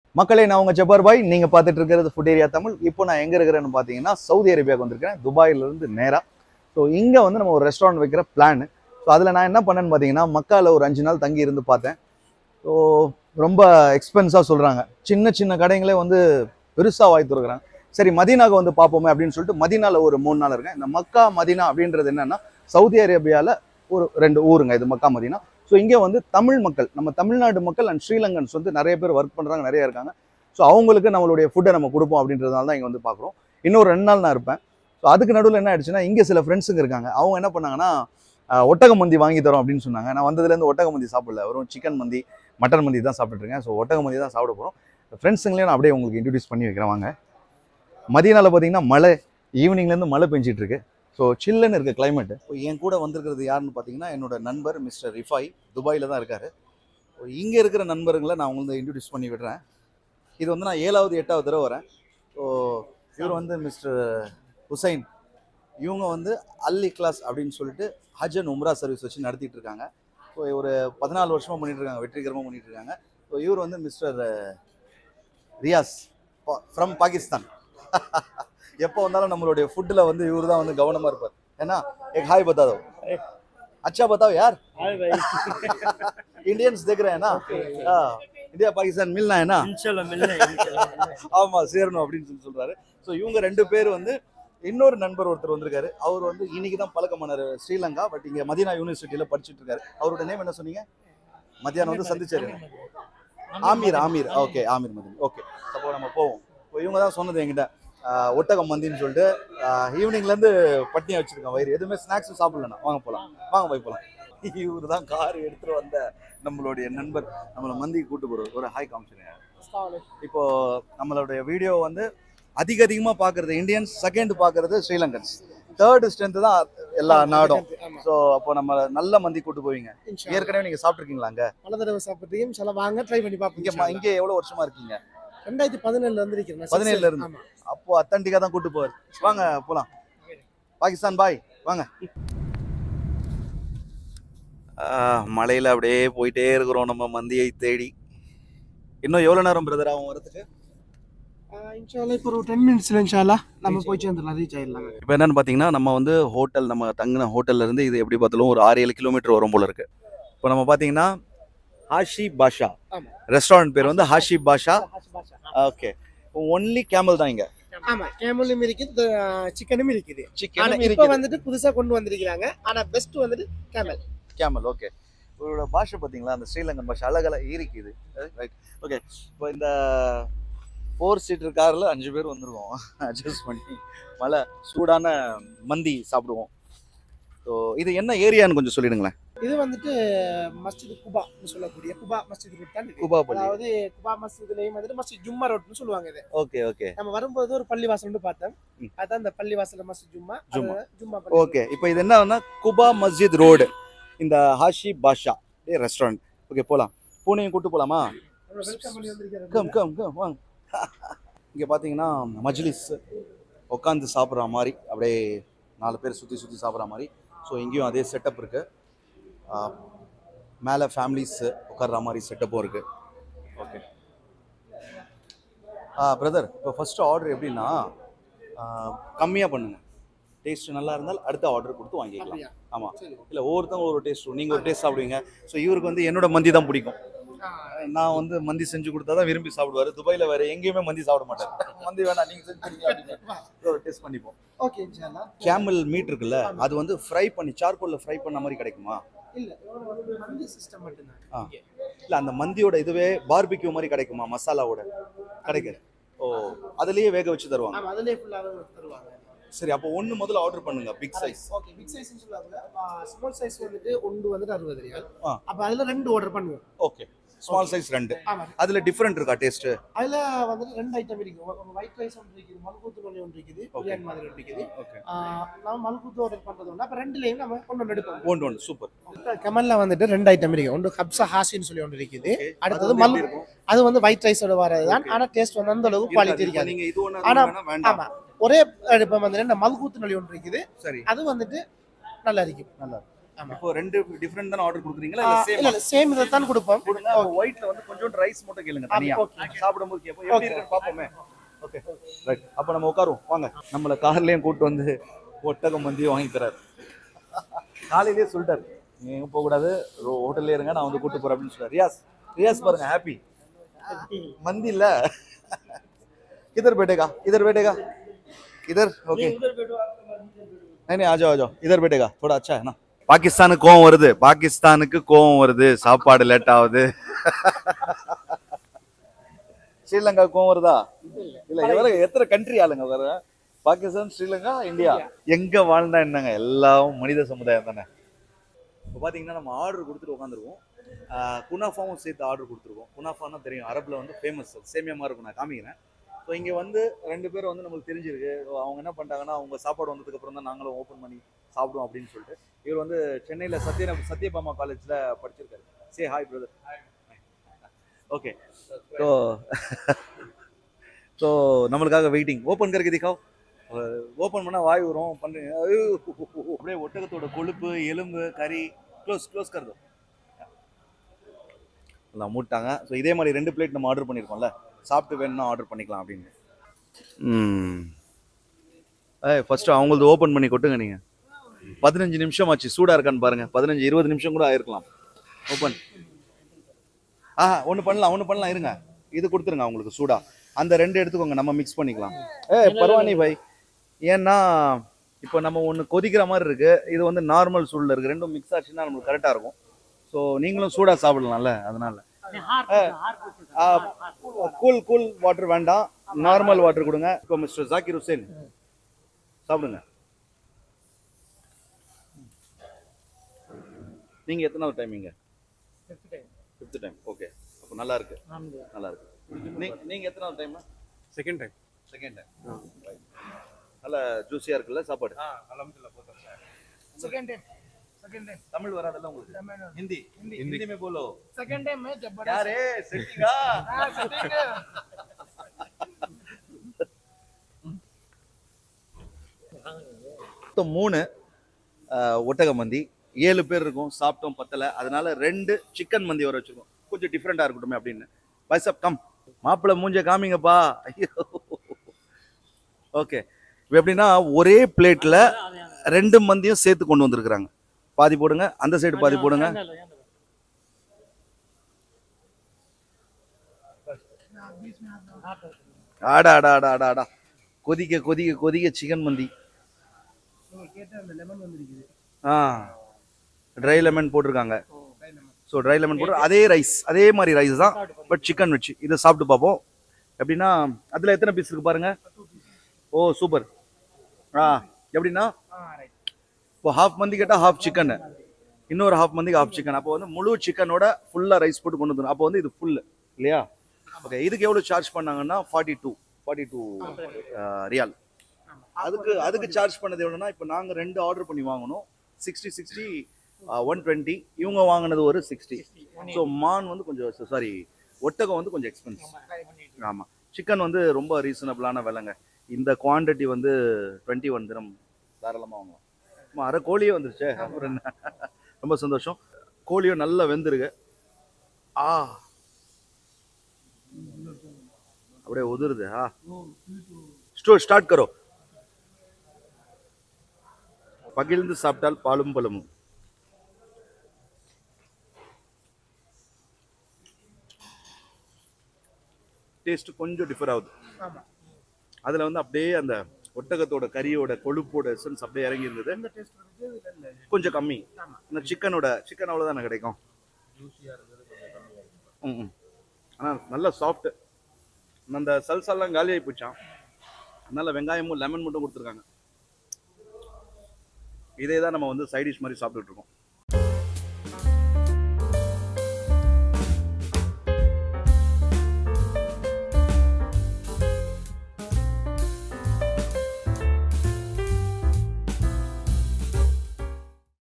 மக்களே நான் உங்க ஜப்பார் பாய் நீங்க பார்த்துட்டு இருக்கிறது ஃபுட் ஏரியா தமிழ் இப்போ நான் எங்க இருக்கிறேன்னு பார்த்தீங்கன்னா சவுதி அரேபியாவுக்கு வந்திருக்கேன் துபாயில இருந்து நேரா ஸோ இங்க வந்து நம்ம ஒரு ரெஸ்டாரண்ட் வைக்கிற பிளான் ஸோ அதில் நான் என்ன பண்ணேன்னு பார்த்தீங்கன்னா மக்கால ஒரு அஞ்சு நாள் தங்கி இருந்து பார்த்தேன் ஸோ ரொம்ப எக்ஸ்பென்ஸாக சொல்றாங்க சின்ன சின்ன கடைங்களே வந்து பெருசா வாய் திறக்கிறாங்க சரி மதீனாக்கு வந்து பார்ப்போமே அப்படின்னு சொல்லிட்டு மதீனால ஒரு மூணு நாள் இருக்கேன் இந்த மக்கா மதீனா அப்படின்றது என்னன்னா சவுதி அரேபியால ஒரு ரெண்டு ஊருங்க இது மக்கா மதீனா ஸோ இங்கே வந்து தமிழ் மக்கள் நம்ம தமிழ்நாடு மக்கள் அண்ட் ஸ்ரீலங்கன்ஸ் வந்து நிறைய பேர் ஒர்க் பண்ணுறாங்க நிறைய இருக்காங்க ஸோ அவங்களுக்கு நம்மளுடைய ஃபுட்டை நம்ம கொடுப்போம் அப்படின்றதுனால தான் இங்கே வந்து பார்க்குறோம் இன்னொரு ரெண்டு நாள் நான் இருப்பேன் ஸோ அதுக்கு நடுவில் என்ன ஆயிடுச்சுன்னா இங்கே சில ஃப்ரெண்ட்ஸுங்க இருக்காங்க அவங்க என்ன பண்ணாங்கன்னா ஆஹ், ஒட்டக மந்தி வாங்கி தரோம் அப்படின்னு சொன்னாங்க நான் வந்ததுலேருந்து ஒட்டக மந்தி சாப்பிடல வெறும் சிக்கன் மந்தி மட்டன் மந்தி தான் சாப்பிட்டுட்டு இருக்கேன் ஸோ ஒட்டக மந்தி தான் சாப்பிட போகிறோம் ஃப்ரெண்ட்ஸுங்களையும் நான் அப்படியே உங்களுக்கு இன்ட்ரடியூஸ் பண்ணி வைக்கிறேன் வாங்க மதியனால பார்த்தீங்கன்னா மழை ஈவினிங்லேருந்து மழை பெஞ்சிட்டு இருக்கு ஸோ சில்லுன்னு இருக்க கிளைமேட் என் கூட வந்திருக்கிறது யாருன்னு பார்த்தீங்கன்னா என்னோட நண்பர் மிஸ்டர் ரிஃபாய் துபாயில் தான் இருக்காரு இங்கே இருக்கிற நண்பருங்களை நான் உங்களுக்கு இன்ட்ரடியூஸ் பண்ணி விடுறேன் இது வந்து நான் ஏழாவது எட்டாவது தடவை வரேன் ஸோ இவர் வந்து மிஸ்டர் ஹுசைன் இவங்க வந்து அல்லி கிளாஸ் அப்படின்னு சொல்லிட்டு ஹஜ் அண்ட் உம்ரா சர்வீஸ் வச்சு நடத்திட்டு இருக்காங்க ஸோ ஒரு பதினாலு வருஷமாக பண்ணிட்டு இருக்காங்க வெற்றிகரமாக பண்ணிட்டு இருக்காங்க ஸோ இவர் வந்து மிஸ்டர் ரியாஸ் ஃப்ரம் பாகிஸ்தான் எப்போ வந்தாலும் நம்மளுடைய ஃபுட்டில் வந்து இவர் தான் வந்து கவனமாக இருப்பார் ஏன்னா एक हाय बता दो अच्छा बताओ यार हाय भाई इंडियंस देख रहे हैं ना हाँ, இந்தியா பாகிஸ்தான் மில்னா है ना इंशाल्लाह मिलना है इंशाल्लाह ஆமா சேரணும் அப்படின்னு சொல்லி சொல்றாரு ஸோ இவங்க ரெண்டு பேர் வந்து இன்னொரு நண்பர் ஒருத்தர் வந்திருக்காரு அவர் வந்து இன்னைக்கு தான் பழக்கமானாரு ஸ்ரீலங்கா பட் இங்க மதீனா யூனிவர்சிட்டியில படிச்சிட்டு இருக்காரு அவரோட நேம் என்ன சொன்னீங்க மத்தியானம் வந்து சந்திச்சாரு ஆமீர் ஆமீர் ஓகே ஆமீர் மதீன் ஓகே அப்போ நம்ம போவோம் இப்போ இவங்க தான் சொன்னது என்கிட்ட ஆஹ், ஒட்டகம் மந்தின்னு சொல்லிட்டு ஈவினிங்ல இருந்து பட்னியா வச்சிருக்கேன் வயிறு எதுவுமே ஸ்நாக்ஸும் சாப்பிடலண்ணா வாங்க போலாம் வாங்க போய் போலாம் இவரு தான் கார் எடுத்துட்டு வந்த நம்மளுடைய நண்பர் நம்மளை மந்திக்கு கூட்டு போறவர் ஒரு ஹாய் காமிச்சிருங்க இப்போ நம்மளுடைய வீடியோ வந்து அதிக அதிகமாக பார்க்கறது இந்தியன்ஸ் செகண்ட் பார்க்கறது ஸ்ரீலங்கன்ஸ் தேர்ட் ஸ்ட்ரென்த் தான் எல்லா நாடும் ஸோ அப்போ நம்ம நல்ல மந்தி கூட்டு போவீங்க ஏற்கனவே நீங்க சாப்பிட்ருக்கீங்களா அங்க பல தடவை சாப்பிட்டையும் சில வாங்க ட்ரை பண்ணி இங்க பார்ப்பீங்க ம- இங்க எவ்வளவு வருஷமா இருக்கீங்க ரெண்டாயிரத்தி பதினேழுல இருந்து இருக்கிறேன் பதினேழுல இருந்து. ஆமா அப்போ அத்தன்டிக்கா தான் கூட்டு போவார் வாங்க போலாம் பாகிஸ்தான் பாய் வாங்க மலையில அப்படியே போயிட்டே இருக்கிறோம் நம்ம மந்தியை தேடி இன்னும் எவ்வளவு நேரம் பிரதர் ஆகும் வரதுக்கு இன்ஷால்லா இப்போ ஒரு டென் மினிட்ஸ்ல இன்ஷால்லா நம்ம போய் சேர்ந்துடலாம் ரீச் ஆயிடலாம் இப்போ என்னன்னு பார்த்தீங்கன்னா நம்ம வந்து ஹோட்டல் நம்ம தங்கின ஹோட்டல்ல இருந்து இது எப்படி பார்த்தாலும் ஒரு ஆறு ஏழு கிலோமீட்டர் வரும் போல இருக்கு இப்போ நம்ம பார்த்தீங்கன்னா ஹாஷி பாஷா ஆமா. ரெஸ்டாரண்ட் பேர் வந்து Hashi Basha okay only camel தான் இங்க ஆமா கேமலும் இருக்குது சிக்கனும் இருக்குது ஆனா சிக்கன் இப்போ வந்துட்டு புதுசா கொண்டு வந்திருக்கிறாங்க ஆனா பெஸ்ட் வந்துட்டு கேமல் கேமல் ஓகே இவரோட பாஷை பார்த்தீங்களா அந்த ஸ்ரீலங்கன் பாஷை அழகல இருக்குது ரைட் ஓகே இப்போ இந்த ஃபோர் சீட்டர் காரில் அஞ்சு பேர் வந்துருவோம் அட்ஜஸ்ட் பண்ணி மழை சூடான மந்தி சாப்பிடுவோம் ஸோ இது என்ன ஏரியான்னு கொஞ்சம் சொல்லிடுங்களேன் இது வந்துட்டு மஸ்ஜித் குபா சொல்லக்கூடிய குபா மஸ்ஜித் ரோட் தான் இது. குபா பள்ளி அதாவது குபா மஸ்ஜித்லயும் வந்துட்டு மஸ்ஜித் ஜும்மா ரோட்னு சொல்லுவாங்க இது ஓகே ஓகே நம்ம வரும்போது ஒரு பள்ளிவாசல் பார்த்தோம் ம். அதான் இந்த பள்ளிவாசல் மஸ்ஜித் ஜும்மா ஜும்மா. அது ஜும்மா ஓகே இப்போ இது என்னன்னா குபா மஸ்ஜித் ரோடு இந்த ஹாஷி பாஷா ரெஸ்டாரண்ட் ஓகே போகலாம் பூனையும் கூட்டு போகலாமா வெல்கம் பண்ணி வந்திருக்கிறது கம் கம் கம் வாங்க இங்கே பார்த்தீங்கன்னா மஜ்லிஸ் உட்காந்து சாப்பிட்ற மாதிரி அப்படியே நாலு பேர் சுற்றி சுற்றி சாப்பிட்ற மாதிரி ஸோ இங்கேயும் அதே செட்டப் இருக்குது மேலே ஃபேமிலிஸ் உட்கார்ற மாதிரி செட்டப்பும் இருக்குது ஓகே ஆ பிரதர் இப்போ ஃபஸ்ட்டு ஆர்டர் எப்படின்னா கம்மியாக பண்ணுங்கள் டேஸ்ட் நல்லா இருந்தால் அடுத்த ஆர்டர் கொடுத்து வாங்கிக்கலாம் அப்படியா? ஆமாம் சரி. இல்லை ஒவ்வொருத்தவங்க ஒரு டேஸ்ட் நீங்கள் ஒரு டேஸ்ட் சாப்பிடுவீங்க ஸோ இவருக்கு வந்து என்னோட மந்தி தான் பிடிக்கும் ஆ, நான் வந்து மந்தி செஞ்சு கொடுத்தா தான் விரும்பி சாப்பிடுவாரு துபாயில வேற எங்கேயுமே மந்தி சாப்பிட மாட்டாரு மந்தி வேணாம் நீங்க செஞ்சு கொடுங்க டேஸ்ட் பண்ணிப்போம் ஓகே இன்ஷால்லா கேமல் மீட் இருக்குல்ல அது வந்து ஃப்ரை பண்ணி சார்கோல்ல ஃப்ரை பண்ண மாதிரி கிடைக்குமா இல்ல இவங்க வந்து மந்தி சிஸ்டம் மட்டும்தான் ஆ. இல்ல அந்த மந்தியோட இதுவே பார்பிக்யூ மாதிரி கிடைக்குமா மசாலாவோட கிடைக்காது ஓ அதுலயே வேக வச்சு தருவாங்க ஆமா அதுலயே ஃபுல்லாவே தருவாங்க சரி அப்போ ஒண்ணு முதல்ல ஆர்டர் பண்ணுங்க big size okay big size சொல்லுவாங்க ஸ்மால் சைஸ் வந்துட்டு ஒன்று வந்துட்டு அறுபது ரியால் ஆ. அப்ப அதுல ரெண்டு ஆர்டர் பண்ணுவோம் ஓகே ஸ்மால் சைஸ் ரெண்டு ஆமா அதுல டிஃபரெண்ட் இருக்கா டேஸ்ட் அதுல வந்துட்டு ரெண்டு ஐட்டம் இருக்கு ஒயிட் ரைஸ் ஒன்று இருக்குது மல்கூத்து ஒன்று ஒன்று இருக்குது பிரியாணி மாதிரி ஒன்று இருக்குது ஓகே ஆ, நம்ம மல்கூத்து ஆர்டர் பண்றது ஒன்று அப்ப ரெண்டுலயும் நம்ம ஒன்று ஒன்று எடுப்போம் ஒன்று ஒன்று சூப்பர் கமல்ல வந்துட்டு ரெண்டு ஐட்டம் இருக்கு ஒன்று ஹப்சா ஹாசின்னு சொல்லி ஒன்று இருக்குது அடுத்தது அது மல் எப்படி இருக்கும்? அது வந்து ஒயிட் ரைஸோட வரது தான் ஆனா டேஸ்ட் வந்து அந்த அளவுக்கு குவாலிட்டி இருக்காது. இருக்காது நீங்க இது ஒண்ணு ஆனா- வேணா வேண்டாம் ஆமா ஒரே அடுப்பம் வந்து இந்த மல்கூத்து நொழி ஒன்று இருக்குது சரி அது வந்துட்டு நல்லா இருக்கும் நல்லா ஆமா. இப்போ ரெண்டு டிஃப்ரெண்ட் தானே ஆர்டர் கொடுக்குறீங்களா ஆ, இல்ல இல்ல சேம் இல்ல சேம் இதை தான் கொடுப்போம் கொடுங்க ஒயிட்ல வந்து கொஞ்சம் ரைஸ் மட்டும் கேளுங்க தனியா okay. சாப்பிடும்போது கேட்போம் எப்படி இருக்குன்னு பாப்போமே ஓகே ரைட் அப்ப நம்ம உட்காருவோம் வாங்க நம்மள கார்லயும் கூட்டு வந்து ஒட்டகம் மந்தியும் வாங்கி தராரு காலையிலேயே சொல்லிட்டாரு நீங்க எங்க போக கூடாது ஹோட்டல்ல இருங்க நான் வந்து கூட்டு போறேன் அப்படின்னு சொல்றாரு ரியாஸ் ரியாஸ் பாருங்க ஹாப்பி मंदी இல்ல किधर बैठेगा इधर बैठेगा इधर ओके नहीं नहीं आ जाओ आ जाओ इधर बैठेगा थोड़ा अच्छा है ना பாகிஸ்தானுக்கு கோவம் வருது பாகிஸ்தானுக்கு கோவம் வருது சாப்பாடு லேட் ஆகுது ஸ்ரீலங்கா கோவம் வருதா இல்ல எவ்வளவு எத்தனை கண்ட்ரி ஆளுங்க வர பாகிஸ்தான் ஸ்ரீலங்கா இந்தியா எங்க வாழ்ந்தா என்னங்க எல்லாம் மனித சமுதாயம் தானே இப்போ பார்த்தீங்கன்னா நம்ம ஆர்டர் கொடுத்துட்டு உட்காந்துருவோம் குனாஃபாவும் சேர்த்து ஆர்டர் கொடுத்துருக்கோம் குனாஃபானா தெரியும் அரபில் வந்து ஃபேமஸ் சேமியா மாதிரி இருக்கும் நான் காமிக்கிறேன் ஸோ இங்கே வந்து ரெண்டு பேர் வந்து நம்மளுக்கு தெரிஞ்சிருக்கு So, அவங்க என்ன பண்ணிட்டாங்கன்னா அவங்க சாப்பாடு வந்ததுக்கு அப்புறம் தான் நாங்களும் ஓப்பன் பண்ணி சாப்பிடுவோம் அப்படின்னு சொல்லிட்டு இவர் வந்து சென்னையில் சத்ய சத்யபாமா காலேஜில் படிச்சிருக்காரு say hi brother okay so so நம்மளுக்காக வெயிட்டிங் ஓப்பன் கருக்கு திக்காவ் ஓப்பன் பண்ணால் வாய் வரும் பண்ணுறீங்க அப்படியே ஒட்டகத்தோட கொழுப்பு எலும்பு கறி க்ளோஸ் க்ளோஸ் கருதோ எல்லாம் மூட்டாங்க ஸோ இதே மாதிரி ரெண்டு பிளேட் நம்ம ஆர்டர் பண்ணியிருக்கோம்ல சாப்பிட்டு வேணும்னா ஆர்டர் பண்ணிக்கலாம் அப்படின்னு ம் ஏய் ஃபர்ஸ்ட் அவங்களது ஓப்பன் பண்ணி கொட்டுங்க நீங்கள் பதினஞ்சு நிமிஷம் ஆச்சு சூடாக இருக்கான்னு பாருங்க பதினஞ்சு இருபது நிமிஷம் கூட ஆயிருக்கலாம் ஓப்பன் ஆ ஒன்று பண்ணலாம் ஒன்று பண்ணலாம் இருங்க இது கொடுத்துருங்க அவங்களுக்கு சூடா அந்த ரெண்டு எடுத்துக்கோங்க நம்ம மிக்ஸ் பண்ணிக்கலாம் ஏ பரவானி பாய் ஏன்னா இப்போ நம்ம ஒன்று கொதிக்கிற மாதிரி இருக்கு இது வந்து நார்மல் சூடில் இருக்கு ரெண்டும் மிக்ஸ் ஆச்சுன்னா நம்மளுக்கு கரெக்டாக இருக்கும் ஸோ நீங்களும் சூடாக சாப்பிடலாம்ல அதனால கூல் கூல் வாட்டர் வேண்டாம் நார்மல் வாட்டர் கொடுங்க இப்போ மிஸ்டர் ஜாக்கிர் ஹுசேன் சாப்பிடுங்க நீங்க எத்தனாவது டைமிங்க ஃபிஃப்த் டைம் ஓகே அப்போ நல்லா இருக்கு நல்லா இருக்கு நீ- நீங்க எத்தனாவது time second time second time நல்லா ஜூஸியா இருக்குல்ல சாப்பாடு second time second time Tamil வராதல்ல உங்களுக்கு ஹிந்தி ஹிந்தி में बोलो सेकंड टाइम में जब क्या रे செட்டிங்கா हाँ सेटिंग மொத்தம் மூணு ஆஹ், ஒட்டக மந்தி ஏழு பேர் இருக்கும் சாப்பிட்டோம் பத்தல அதனால ரெண்டு சிக்கன் மந்தி வர வச்சிருக்கோம் கொஞ்சம் டிஃப்ரெண்டா இருக்கட்டும் அப்படின்னு பைசப் கம் மாப்பிள்ளை மூஞ்ச காமிங்கப்பா ஐயோ ஓகே எப்படின்னா ஒரே பிளேட்ல ரெண்டு மந்தியும் சேர்த்து கொண்டு வந்திருக்கிறாங்க பாதி போடுங்க அந்த சைடு பாதி போடுங்க ஆடா ஆடா ஆடா ஆடா ஆடா கொதிக்க கொதிக்க கொதிக்க சிக்கன் மந்தி கேட்ட அந்த லெமன் வந்திருக்குது ஆ ட்ரை லெமன் போட்டிருக்காங்க ஸோ ட்ரை லெமன் போட்டு அதே ரைஸ் அதே மாதிரி ரைஸ் தான் பட் சிக்கன் வச்சு இதை சாப்பிட்டு பார்ப்போம் எப்படின்னா அதில் எத்தனை பீஸ் இருக்கு பாருங்க ஓ சூப்பர் ஆ எப்படின்னா ஆ ரைட் இப்போ ஹாஃப் மந்தி கேட்டால் ஹாஃப் சிக்கன் இன்னொரு ஹாஃப் மந்திக்கு ஹாஃப் சிக்கன் அப்போ வந்து முழு சிக்கனோட ஃபுல்லாக ரைஸ் போட்டு கொண்டு வந்துடும் அப்போ வந்து இது ஃபுல் இல்லையா ஓகே இதுக்கு எவ்வளோ சார்ஜ் பண்ணாங்கன்னா forty two forty two riyal அதுக்கு அதுக்கு சார்ஜ் பண்ணது எவ்வளோனா இப்போ நாங்கள் ரெண்டு ஆர்டர் பண்ணி வாங்கணும் சிக்ஸ்டி சிக்ஸ்டி ஒன் டுவெண்ட்டி இவங்க வாங்கினது ஒரு சிக்ஸ்டி ஸோ மான் வந்து கொஞ்சம் சாரி ஒட்டகம் வந்து கொஞ்சம் எக்ஸ்பென்சிவ் ஆமாம் சிக்கன் வந்து ரொம்ப ரீசனபிளான விலைங்க இந்த குவாண்டிட்டி வந்து டுவெண்ட்டி ஒன் தினம் தாராளமாக வாங்கலாம் ஆமா, அரை கோழியே வந்துருச்சே அப்புறம் என்ன ரொம்ப சந்தோஷம் கோழியும் நல்லா வெந்திருக்கு ஆ அப்படியே உதிருது ஆ ஸ்டோர் ஸ்டார்ட் கரோ பகிர்ந்து சாப்பிட்டால் பாலும் பழமும் டேஸ்ட் கொஞ்சம் டிஃபர் ஆகுது ஆமா அதுல வந்து அப்படியே அந்த ஒட்டகத்தோட கறியோட கொழுப்போட எசன்ஸ் அப்படியே இறங்கி இருந்தது இந்த டேஸ்ட் இருக்கு இதுல இல்ல கொஞ்சம் கம்மி ஆமா. இந்த சிக்கனோட சிக்கன் அவ்வளோதானே கிடைக்கும் ம் ம். ஆனா நல்ல சாஃப்ட் அந்த சல்சாலாம் காலியாகி போச்சான் நல்ல வெங்காயமும் லெமன் மட்டும் கொடுத்துருக்காங்க இதே தான் நம்ம வந்து சைடிஷ் மாதிரி சாப்பிட்டுட்டு இருக்கோம்